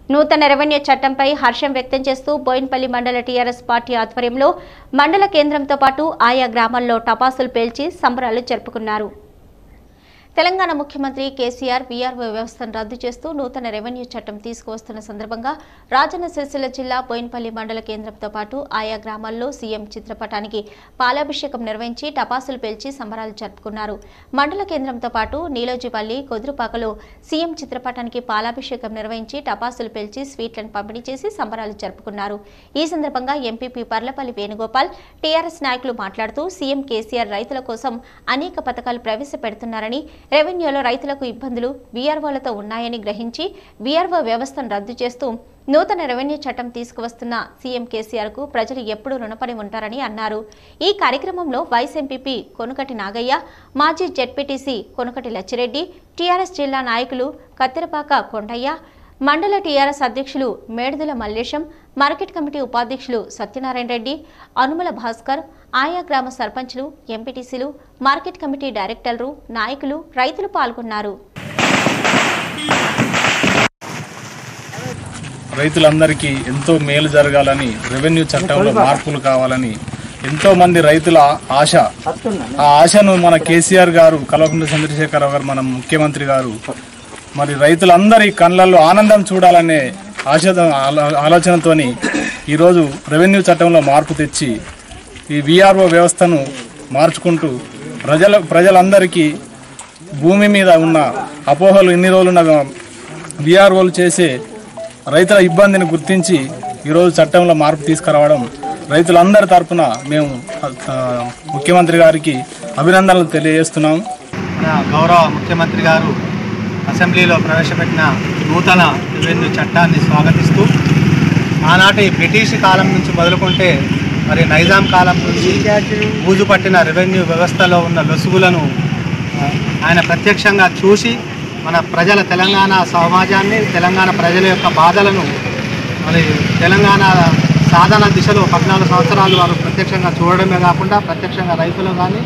నూతన రెవెన్యూ చట్టంపై హర్షం వ్యక్తం చేస్తూ బోయిన్పల్లి మండల టీఆర్ఎస్ పార్టీ ఆధ్వర్యంలో మండల కేంద్రంతో పాటు ఆయా గ్రామాల్లో టపాసులు పేల్చి సంబరాలు జరుపుకున్నారు తెలంగాణ ముఖ్యమంత్రి కేసీఆర్ వీఆర్ఓ వ్యవస్థను రద్దు చేస్తూ నూతన రెవెన్యూ చట్టం తీసుకువస్తున్న సందర్భంగా రాజన్న సిరిసిల్ల జిల్లా బోయిన్పల్లి మండల కేంద్రంతో పాటు ఆయా గ్రామాల్లో సీఎం చిత్రపటానికి పాలాభిషేకం నిర్వహించి టపాసులు పేల్చి సంబరాలు జరుపుకున్నారు మండల కేంద్రంతో పాటు నీలోజిపల్లి కొదురుపాకలో సీఎం చిత్రపటానికి పాలాభిషేకం నిర్వహించి టపాసులు పేల్చి స్వీట్లను పంపిణీ చేసి సంబరాలు జరుపుకున్నారు ఈ సందర్భంగా ఎంపీపీ పర్లపల్లి వేణుగోపాల్ టీఆర్ఎస్ నాయకులు మాట్లాడుతూ సీఎం కేసీఆర్ రైతుల కోసం అనేక పథకాలు ప్రవేశపెడుతున్నారని రెవెన్యూలో రైతులకు ఇబ్బందులు వీఆర్ఓలతో ఉన్నాయని గ్రహించి వీఆర్ఓ వ్యవస్థను రద్దు చేస్తూ నూతన రెవెన్యూ చట్టం తీసుకువస్తున్న సీఎం కేసీఆర్ కు ప్రజలు ఎప్పుడూ రుణపడి ఉంటారని అన్నారు ఈ కార్యక్రమంలో వైస్ ఎంపీపీ కొనుకటి నాగయ్య మాజీ జెడ్పీటీసీ కొనుకటి లచ్చిరెడ్డి టీఆర్ఎస్ జిల్లా నాయకులు కత్తెరపాక కొండయ్య మండల టీఆర్ఎస్ అధ్యక్షులు మేడుదల మల్లేశం మార్కెట్ కమిటీ ఉపాధ్యక్షులు సత్యనారాయణ రెడ్డి అనుమల భాస్కర్ ఆయా గ్రామ సర్పంచ్లు ఎంపీటీసీలు మార్కెట్ కమిటీ డైరెక్టర్లు నాయకులు రైతులు పాల్గొన్నారు రైతులందరికీ ఎంతో మేలు జరగాలని రెవెన్యూ చట్టంలో మార్పులు కావాలని ఎంతో మంది రైతుల ఆశ ఆ ఆశను మన కేసీఆర్ గారు కల్వకుంట్ల చంద్రశేఖరరావు గారు మన ముఖ్యమంత్రి గారు మరి రైతులందరి కళ్ళల్లో ఆనందం చూడాలనే ఆశ ఆలో- ఆలోచనతోని ఈరోజు రెవెన్యూ చట్టంలో మార్పు తెచ్చి ఈ విఆర్ఓ వ్యవస్థను మార్చుకుంటూ ప్రజల ప్రజలందరికీ భూమి మీద ఉన్న అపోహలు ఇన్ని రోజులున్న విఆర్ఓలు చేసే రైతుల ఇబ్బందిని గుర్తించి ఈరోజు చట్టంలో మార్పు తీసుకురావడం రైతులందరి తరపున మేము ఆ, ముఖ్యమంత్రి గారికి అభినందనలు తెలియజేస్తున్నాం మన గౌరవ ముఖ్యమంత్రి గారు అసెంబ్లీలో ప్రవేశపెట్టిన నూతన రెవెన్యూ చట్టాన్ని స్వాగతిస్తూ ఆనాటి బ్రిటిష్ కాలం నుంచి మొదలుకుంటే మరి నైజాం కాలం నుంచి బూజు పట్టిన రెవెన్యూ వ్యవస్థలో ఉన్న లొసుగులను ఆ, ఆయన ప్రత్యక్షంగా చూసి మన ప్రజల తెలంగాణ సమాజాన్ని తెలంగాణ ప్రజల యొక్క బాధలను మరి తెలంగాణ సాధన దిశలో పద్నాలుగు సంవత్సరాలు వారు ప్రత్యక్షంగా చూడడమే కాకుండా ప్రత్యక్షంగా రైతులు కానీ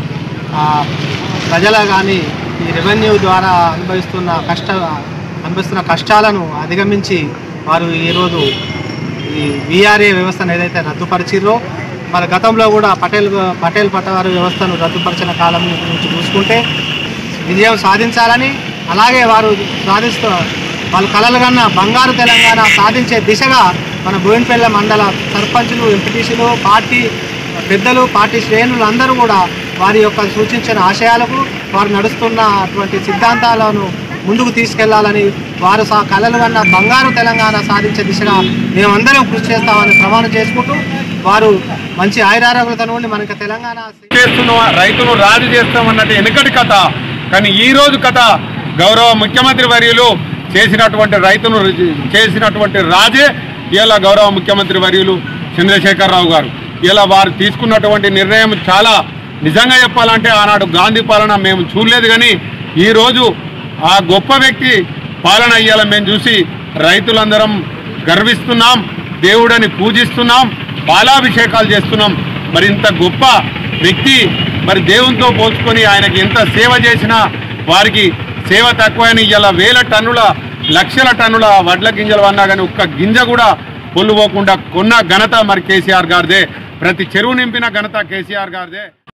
ప్రజలు కానీ ఈ రెవెన్యూ ద్వారా అనుభవిస్తున్న కష్ట అనుభవిస్తున్న కష్టాలను అధిగమించి వారు ఈరోజు ఈ విఆర్ఏ వ్యవస్థను ఏదైతే రద్దుపరిచిర్రో మరి గతంలో కూడా పటేల్ పటేల్ పట్టవారి వ్యవస్థను రద్దుపరిచిన కాలం నుంచి చూసుకుంటే విజయం సాధించాలని అలాగే వారు సాధిస్తూ వాళ్ళు కలలు కన్న బంగారు తెలంగాణ సాధించే దిశగా మన బోయినపల్లె మండల సర్పంచులు ఎంపీటీసీలు పార్టీ పెద్దలు పార్టీ శ్రేణులు అందరూ కూడా వారి యొక్క సూచించిన ఆశయాలకు వారు నడుస్తున్న అటువంటి సిద్ధాంతాలను ముందుకు తీసుకెళ్లాలని వారు సా కలలు కన్న బంగారు తెలంగాణ సాధించే దిశగా మేమందరం కృషి చేస్తామని ప్రమాణం చేసుకుంటూ వారు మంచి ఆయురారోగ్యతను ఉండి మనకి తెలంగాణ చేస్తున్న రైతును రాజు చేస్తామన్నట్టు వెనుకటి కథ కానీ ఈ రోజు కథ గౌరవ ముఖ్యమంత్రి వర్యులు చేసినటువంటి రైతును రు- చేసినటువంటి రాజే ఇలా గౌరవ ముఖ్యమంత్రి వర్యులు చంద్రశేఖరరావు గారు ఇలా వారు తీసుకున్నటువంటి నిర్ణయం చాలా నిజంగా చెప్పాలంటే ఆనాడు గాంధీ పాలన మేము చూడలేదు కానీ ఈరోజు ఆ గొప్ప వ్యక్తి పాలన అయ్యాల మేము చూసి రైతులందరం గర్విస్తున్నాం దేవుడని పూజిస్తున్నాం పాలాభిషేకాలు చేస్తున్నాం మరి ఇంత గొప్ప వ్యక్తి మరి దేవునితో పోల్చుకొని ఆయనకి ఎంత సేవ చేసినా వారికి సేవ తక్కువని ఇలా వేల టన్నుల లక్షల టన్నుల వడ్ల గింజలు అన్నా కానీ ఒక్క గింజ కూడా పొల్లుపోకుండా కొన్న ఘనత మరి కేసీఆర్ గారిదే ప్రతి చెరువు నింపిన ఘనత కేసీఆర్ గారిదే